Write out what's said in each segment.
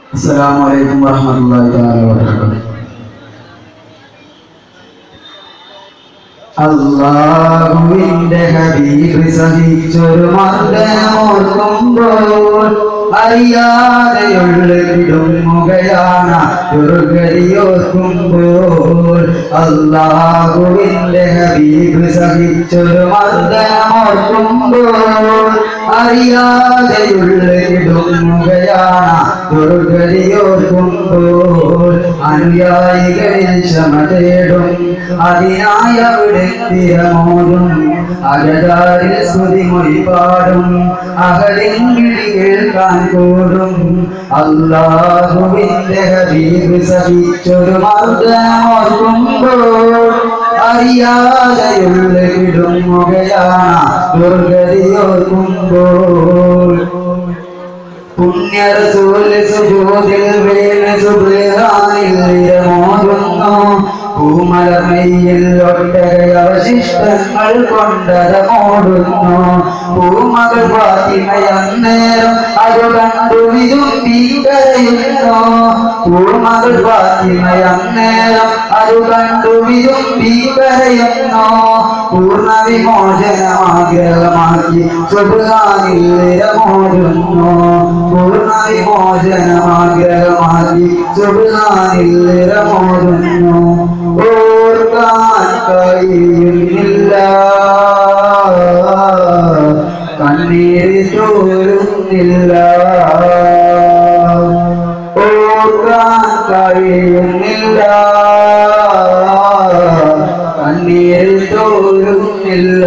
അസ്സലാമു അലൈക്കും വറഹ്മത്തുള്ളാഹി തആല വബറകാതുഹു അള്ളാഹുവിന്റെ ഹബീബ് സഹിച്ചൊരു മർദ്ദനമോർക്കുമ്പോൾ അറിയാതെയുള്ള കിടുങ്ങുകയാണ് ദുർഗതിയോർക്കുമ്പോൾ അള്ളാഹുവിന്റെ ഹബീബ് സഹിച്ചൊരു മർദ്ദനമോർക്കുമ്പോൾ അറിയാതെയുള്ള കിടുങ്ങുകയാണ് ദുർഗതിയോർക്കുമ്പോൾ അനുയായികളിൽ ക്ഷമ തേടും അതിനായി അവിടെ സ്ഥിരമോടും അകതാരിൽ സ്തുതി മൊഴിപാടും അകലിൻ വിളി കേൾക്കാൻ കൂടും അള്ളാഹുവിന്റെ ഹബീബ് സഹിച്ചൊരു മർദ്ദനമോർക്കുമ്പോൾ അറിയാതെയുള്ള കിടുങ്ങുകയാണ് ദുർഗതിയോർക്കുമ്പോൾ പുണ്യറസൂൽ സുജൂദിൽ വീണ് സുബ്ഹാനിൽ ഇരമോതുന്നു പൂമലമയിൽ ഒട്ടക അവശിഷ്ടങ്ങൾ കൊണ്ടരമോടുന്നു പൂമകൾ ഫാത്തിമയന്നേരം അത് കണ്ടു വിതുമ്പി കരയുന്നു പൂമകൾ ഫാത്തിമയന്നേരം അത് കണ്ടു വിതുമ്പി കരയുന്നു പൂർണ്ണ വിമോചനമാഗ്രഹമാക്കി സുബ്ഹാനിൽ ഇരമോതുന്നു പൂർണ്ണ വിമോചനമാഗ്രഹമാക്കി സുബ്ഹാനിൽ ഇരമോതുന്നു ഓർക്കാൻ കഴിയുന്നില്ല കണ്ണീര് തോരുന്നില്ല ഓർക്കാൻ കഴിയുന്നില്ല കണ്ണീര് തോരുന്നില്ല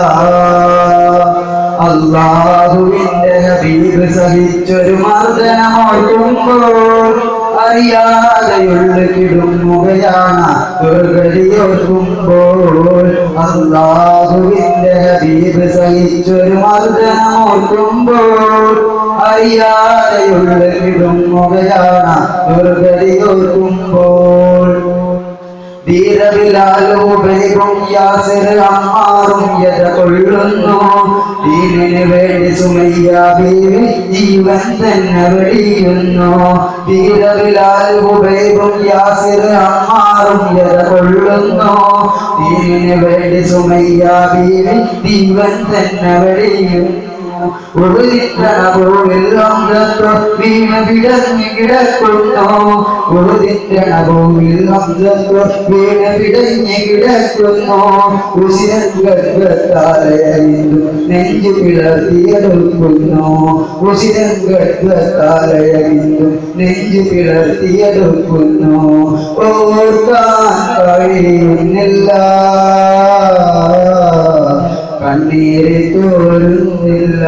അള്ളാഹുവിന്റെ ഹബീബ് സഹിച്ചൊരു മർദ്ദനമോർക്കുമ്പോൾ അറിയാതെയുള്ള കിടുങ്ങുകയാണ് ദുർഗതിയോർക്കുമ്പോൾ അള്ളാഹുവിന്റെ ഹബീബ് സഹിച്ചൊരു മർദ്ദനമോർക്കുമ്പോൾ അറിയാതെയുള്ള കിടുങ്ങുകയാണ് ദുർഗതിയോർക്കുമ്പോൾ ധീരവിലാലോപരികും യാസിർ അമ്മാറും യഥ കൊള്ളുന്നു ദീനിന് വേണ്ടി സുമയ്യ ബീവി ജീവൻ തന്നെ വെടിയുന്നു ധീരവിലാലോപരികും യാസിർ അമ്മാറും യഥ കൊള്ളുന്നു ദീനിന് വേണ്ടി സുമയ്യ ബീവി ജീവൻ തന്നെ വെടിയുന്നു വീണ പിടഞ്ഞു കിടക്കുന്നു ഭൂമിൽ വീണ പിടഞ്ഞു കിടക്കുന്നു ഉശിരംഗത്താലയു നെഞ്ചു പിളർത്തിയെടുക്കുന്നു ഉശിരംഗത്താലയു നെഞ്ചു പിളർത്തിയെടുക്കുന്നു ഓർക്കാൻ കഴിയുന്നില്ല കണ്ണീര് തോരുന്നില്ല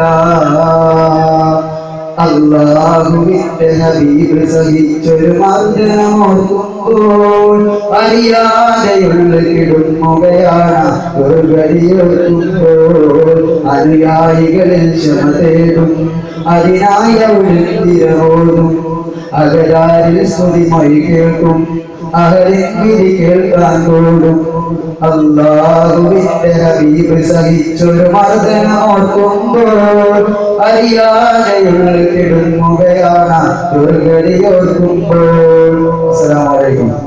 അള്ളാഹുവിന്റെ ഹബീബ് സഹിച്ചൊരു മർദ്ദനമോർക്കുമ്പോൾ അറിയാതെയുള്ള കിടുങ്ങുകയാണ് ദുർഗതിയോർക്കുമ്പോൾ അനുയായികളിൽ ക്ഷമ തേടും അതിനായി അവിടെ തിരവോടും അകതാരിൽ സ്തുതി മൊഴി കേൾക്കും അഹരിവിധി കേൾക്കാൻ കൂടും അള്ളാഹുവിന്റെ ഹബീബ് സഹിച്ചൊരു മർദ്ദനമോർക്കുമ്പോൾ അറിയാതെയുള്ള കിടുങ്ങുകയാണ് ദുർഗതിയോർക്കുമ്പോൾ അസ്സലാമു അലൈക്കും